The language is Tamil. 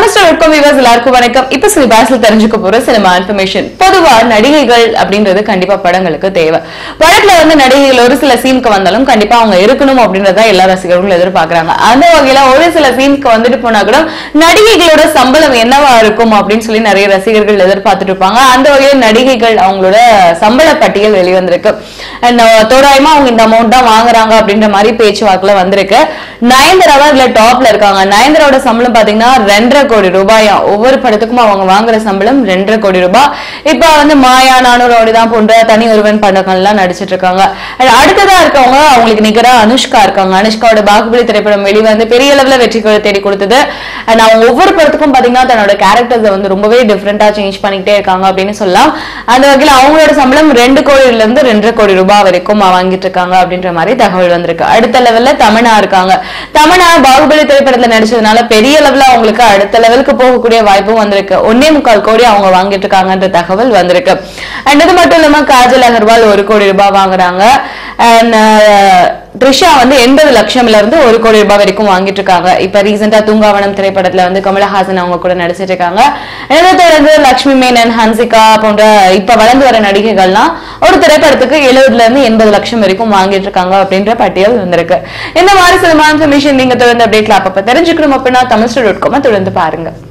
தமிழ்ஸ்டர் டாட் வியூவர்ஸ் எல்லாருக்கும் வணக்கம் இப்ப சில பாஸ்ல தெரிஞ்சுக்க போற சினிமா இன்ஃபர்மேஷன் பொதுவா நடிகைகள் அப்படின்றது கண்டிப்பா படங்களுக்கு தேவை படத்துல வந்து நடிகைகள் ஒரு சில சீனுக்கு வந்தாலும் கண்டிப்பா அவங்க இருக்கணும் அப்படின்றத எல்லா ரசிகர்களும் எதிர்பார்க்கறாங்க அந்த வகையில ஒரு சில சீனுக்கு வந்துட்டு போனா கூட நடிகைகளோட சம்பளம் என்னவா இருக்கும் அப்படின்னு சொல்லி நிறைய ரசிகர்கள் எதிர்பார்த்துட்டு இருப்பாங்க அந்த வகையில் நடிகைகள் அவங்களோட சம்பள பட்டியல் வெளிவந்திருக்கு And, uh, தோராயமா அவங்க இந்த அமௌண்ட் தான் வாங்குறாங்க அப்படின்ற மாதிரி பேச்சுவாக்குல வந்திருக்கு நயன்தராவா இதுல டாப்ல இருக்காங்க நயன்தராவோட சம்பளம் பாத்தீங்கன்னா ரெண்டரை கோடி ரூபாயா ஒவ்வொரு படத்துக்கும் அவங்க வாங்குற சம்பளம் ரெண்டரை கோடி ரூபாய் இப்ப வந்து மாயா நானூறு தான் போன்ற தனி ஒருவன் படங்கள் எல்லாம் நடிச்சிட்டு இருக்காங்க And அடுத்ததா இருக்கவங்க அவங்களுக்கு நிகரா அனுஷ்கா இருக்காங்க அனுஷ்காவோட பாகுபலி திரைப்படம் வெளிவந்து பெரிய அளவுல வெற்றிகளை தேடி கொடுத்தது அண்ட் அவங்க ஒவ்வொரு படத்துக்கும் பாத்தீங்கன்னா தன்னோட கேரக்டர்ஸை வந்து ரொம்பவே டிஃப்ரெண்டா சேஞ்ச் பண்ணிக்கிட்டே இருக்காங்க அப்படின்னு சொல்லலாம் அந்த வகையில் அவங்களோட சம்பளம் ரெண்டு கோடியில இருந்து ரெண்டரை கோடி ரூபாய் வரைக்கும் வாங்கிட்டு இருக்காங்க அப்படின்ற மாதிரி தகவல் வந்திருக்கு அடுத்த லெவல்ல தமனா இருக்காங்க தமனா பாகுபலி திரைப்படத்துல நடிச்சதுனால பெரிய லெவல்ல அவங்களுக்கு அடுத்த லெவலுக்கு போகக்கூடிய வாய்ப்பும் வந்திருக்கு ஒன்னே முக்கால் கோடி அவங்க வாங்கிட்டு இருக்காங்கன்ற தகவல் வந்திருக்கு அண்ட் இது மட்டும் இல்லாம காஜல் அகர்வால் ஒரு கோடி ரூபாய் வாங்குறாங்க அண்ட் த்ரிஷா வந்து எண்பது லட்சம்ல இருந்து ஒரு கோடி ரூபாய் வரைக்கும் வாங்கிட்டு இருக்காங்க இப்ப ரீசெண்டா தூங்காவனம் திரைப்படத்துல வந்து கமலஹாசன் அவங்க கூட நடிச்சிட்டு இருக்காங்க இதை தொடர்ந்து லட்சுமி மேனன் ஹன்சிகா போன்ற இப்ப வளர்ந்து வர நடிகைகள்லாம் ஒரு திரைப்படத்துக்கு எழுபதுல இருந்து எண்பது லட்சம் வரைக்கும் வாங்கிட்டு இருக்காங்க அப்படின்ற பட்டியல் வந்திருக்கு இந்த மாதிரி சினிமா இன்ஃபர்மேஷன் நீங்க தொடர்ந்து அப்டேட்ல அப்பப்ப தெரிஞ்சுக்கணும் அப்படின்னா தமிழ் டாட் காம தொடர்ந்து பாருங்க